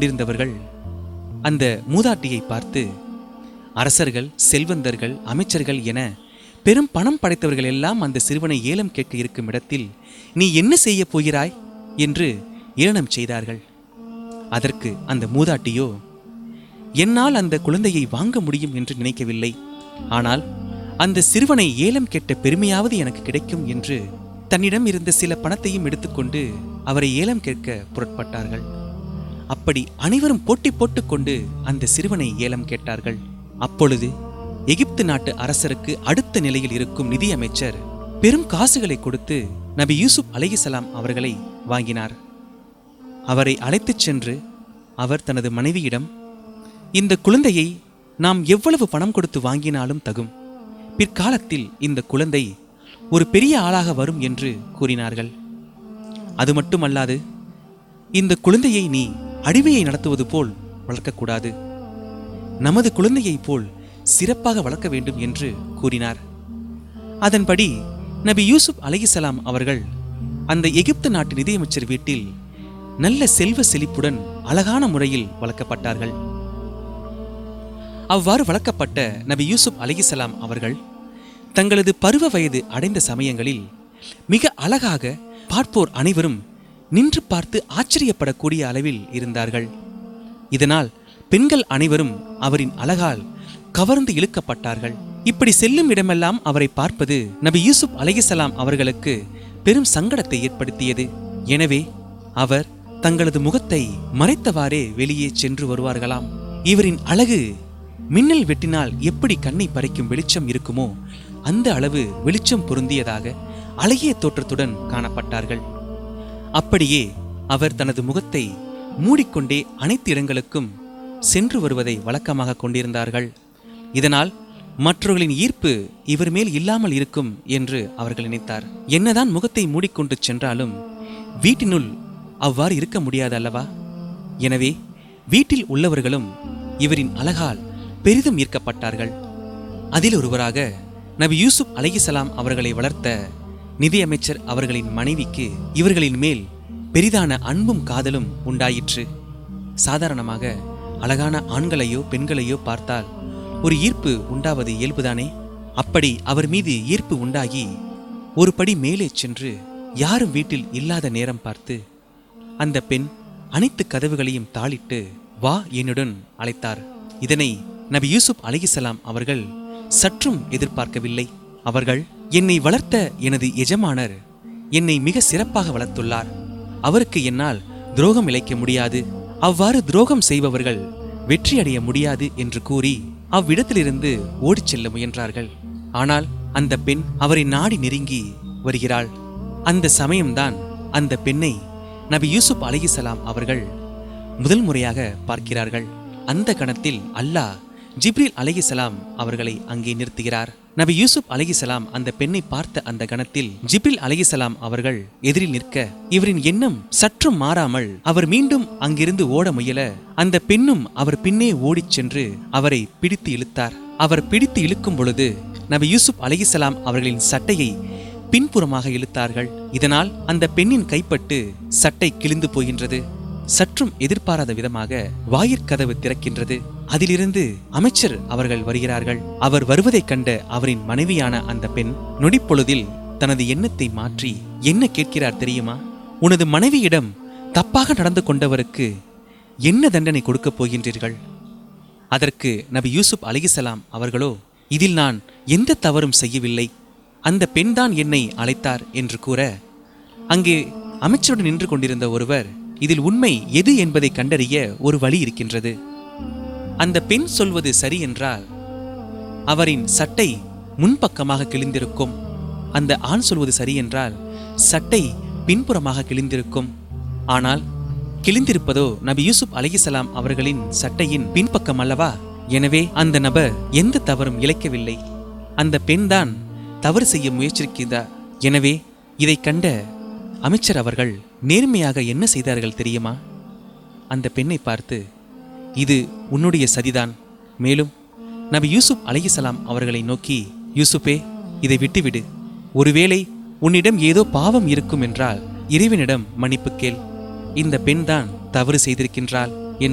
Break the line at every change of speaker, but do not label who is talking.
கொண்டிருந்தவர்கள் அந்த மூதாட்டியை பார்த்து அரசர்கள் செல்வந்தர்கள் அமைச்சர்கள் என பெரும் பணம் படைத்தவர்கள் எல்லாம் அந்த சிறுவனை ஏலம் கேட்க இருக்கும் இடத்தில் நீ என்ன செய்யப் போகிறாய் என்று ஏளனம் செய்தார்கள் அதற்கு அந்த மூதாட்டியோ என்னால் அந்த குழந்தையை வாங்க முடியும் என்று நினைக்கவில்லை ஆனால் அந்த சிறுவனை ஏலம் கேட்ட பெருமையாவது எனக்கு கிடைக்கும் என்று தன்னிடம் இருந்த சில பணத்தையும் எடுத்துக்கொண்டு அவரை ஏலம் கேட்க புறப்பட்டார்கள் அப்படி அனைவரும் போட்டி போட்டுக்கொண்டு அந்த சிறுவனை ஏலம் கேட்டார்கள் அப்பொழுது எகிப்து நாட்டு அரசருக்கு அடுத்த நிலையில் இருக்கும் நிதியமைச்சர் பெரும் காசுகளை கொடுத்து நபி யூசுப் அலைஹிசலாம் அவர்களை வாங்கினார் அவரை அழைத்துச் சென்று அவர் தனது மனைவியிடம் இந்த குழந்தையை நாம் எவ்வளவு பணம் கொடுத்து வாங்கினாலும் தகும் பிற்காலத்தில் இந்த குழந்தை ஒரு பெரிய ஆளாக வரும் என்று கூறினார்கள் அது மட்டுமல்லாது இந்த குழந்தையை நீ அடிமையை நடத்துவது போல் வளர்க்கக்கூடாது நமது குழந்தையைப் போல் சிறப்பாக வளர்க்க வேண்டும் என்று கூறினார் அதன்படி நபி யூசுப் அலைஹிசலாம் அவர்கள் அந்த எகிப்து நாட்டு நிதியமைச்சர் வீட்டில் நல்ல செல்வ செழிப்புடன் அழகான முறையில் வளர்க்கப்பட்டார்கள் அவ்வாறு வளர்க்கப்பட்ட நபி யூசுப் அலைஹிசலாம் அவர்கள் தங்களது பருவ வயது அடைந்த சமயங்களில் மிக அழகாக பார்ப்போர் அனைவரும் நின்று பார்த்து ஆச்சரியப்படக்கூடிய அளவில் இருந்தார்கள் இதனால் பெண்கள் அனைவரும் அவரின் அழகால் கவர்ந்து இழுக்கப்பட்டார்கள் இப்படி செல்லும் இடமெல்லாம் அவரை பார்ப்பது நபி யூசுப் அலைஹிசலாம் அவர்களுக்கு பெரும் சங்கடத்தை ஏற்படுத்தியது எனவே அவர் தங்களது முகத்தை மறைத்தவாறே வெளியே சென்று வருவார்களாம் இவரின் அழகு மின்னல் வெட்டினால் எப்படி கண்ணை பறிக்கும் வெளிச்சம் இருக்குமோ அந்த அளவு வெளிச்சம் பொருந்தியதாக அழகிய தோற்றத்துடன் காணப்பட்டார்கள் அப்படியே அவர் தனது முகத்தை மூடிக்கொண்டே அனைத்து இடங்களுக்கும் சென்று வருவதை வழக்கமாக கொண்டிருந்தார்கள் இதனால் மற்றவர்களின் ஈர்ப்பு இவர் மேல் இல்லாமல் இருக்கும் என்று அவர்கள் நினைத்தார் என்னதான் முகத்தை மூடிக்கொண்டு சென்றாலும் வீட்டினுள் அவ்வாறு இருக்க முடியாது அல்லவா எனவே வீட்டில் உள்ளவர்களும் இவரின் அழகால் பெரிதும் ஈர்க்கப்பட்டார்கள் அதில் ஒருவராக நபி யூசுப் அலைஹிசலாம் அவர்களை வளர்த்த நிதியமைச்சர் அவர்களின் மனைவிக்கு இவர்களின் மேல் பெரிதான அன்பும் காதலும் உண்டாயிற்று சாதாரணமாக அழகான ஆண்களையோ பெண்களையோ பார்த்தால் ஒரு ஈர்ப்பு உண்டாவது இயல்புதானே அப்படி அவர் மீது ஈர்ப்பு உண்டாகி ஒரு படி மேலே சென்று யாரும் வீட்டில் இல்லாத நேரம் பார்த்து அந்த பெண் அனைத்து கதவுகளையும் தாளிட்டு வா என்னுடன் அழைத்தார் இதனை நபி யூசுப் அலைஹிசலாம் அவர்கள் சற்றும் எதிர்பார்க்கவில்லை அவர்கள் என்னை வளர்த்த எனது எஜமானர் என்னை மிக சிறப்பாக வளர்த்துள்ளார் அவருக்கு என்னால் துரோகம் இழைக்க முடியாது அவ்வாறு துரோகம் செய்பவர்கள் வெற்றி அடைய முடியாது என்று கூறி அவ்விடத்திலிருந்து ஓடிச் செல்ல முயன்றார்கள் ஆனால் அந்த பெண் அவரை நாடி நெருங்கி வருகிறாள் அந்த சமயம்தான் அந்த பெண்ணை நபி யூசுப் அலைஹிசலாம் அவர்கள் முதல் முறையாக பார்க்கிறார்கள் அந்த கணத்தில் அல்லாஹ் ஜிப்ரீல் அலைஹிசலாம் அவர்களை அங்கே நிறுத்துகிறார் நபி யூசுப் அலைஹிசலாம் அந்த பெண்ணை பார்த்த அந்த கணத்தில் ஜிப்ரில் அலைஹிசலாம் அவர்கள் எதிரில் நிற்க இவரின் எண்ணம் சற்றும் மாறாமல் அவர் மீண்டும் அங்கிருந்து ஓட முயல அந்த பெண்ணும் அவர் பின்னே ஓடிச் சென்று அவரை பிடித்து இழுத்தார் அவர் பிடித்து இழுக்கும் பொழுது நபி யூசுப் அலைஹிசலாம் அவர்களின் சட்டையை பின்புறமாக இழுத்தார்கள் இதனால் அந்த பெண்ணின் கைப்பட்டு சட்டை கிழிந்து போகின்றது சற்றும் எதிர்பாராத விதமாக வாயிற்கதவு திறக்கின்றது அதிலிருந்து அமைச்சர் அவர்கள் வருகிறார்கள் அவர் வருவதைக் கண்ட அவரின் மனைவியான அந்த பெண் நொடிப்பொழுதில் தனது எண்ணத்தை மாற்றி என்ன கேட்கிறார் தெரியுமா உனது மனைவியிடம் தப்பாக நடந்து கொண்டவருக்கு என்ன தண்டனை கொடுக்கப் போகின்றீர்கள் அதற்கு நபி யூசுப் அலிகிசலாம் அவர்களோ இதில் நான் எந்த தவறும் செய்யவில்லை அந்த பெண்தான் என்னை அழைத்தார் என்று கூற அங்கே அமைச்சருடன் நின்று கொண்டிருந்த ஒருவர் இதில் உண்மை எது என்பதை கண்டறிய ஒரு வழி இருக்கின்றது அந்த பெண் சொல்வது சரி என்றால் அவரின் சட்டை முன்பக்கமாக கிழிந்திருக்கும் அந்த ஆண் சொல்வது சரி என்றால் சட்டை பின்புறமாக கிழிந்திருக்கும் ஆனால் கிழிந்திருப்பதோ நபி யூசுப் அலைஹிசலாம் அவர்களின் சட்டையின் பின்பக்கம் அல்லவா எனவே அந்த நபர் எந்த தவறும் இழைக்கவில்லை அந்த பெண்தான் தவறு செய்ய முயற்சிக்கிறார் எனவே இதைக் கண்ட அமைச்சர் அவர்கள் நேர்மையாக என்ன செய்தார்கள் தெரியுமா அந்த பெண்ணை பார்த்து இது உன்னுடைய சதிதான் மேலும் நபி யூசுப் அலைஹிசலாம் அவர்களை நோக்கி யூசுப்பே இதை விட்டுவிடு ஒருவேளை உன்னிடம் ஏதோ பாவம் இருக்கும் என்றால் இறைவனிடம் மன்னிப்பு கேள் இந்த பெண்தான் தவறு செய்திருக்கின்றாள்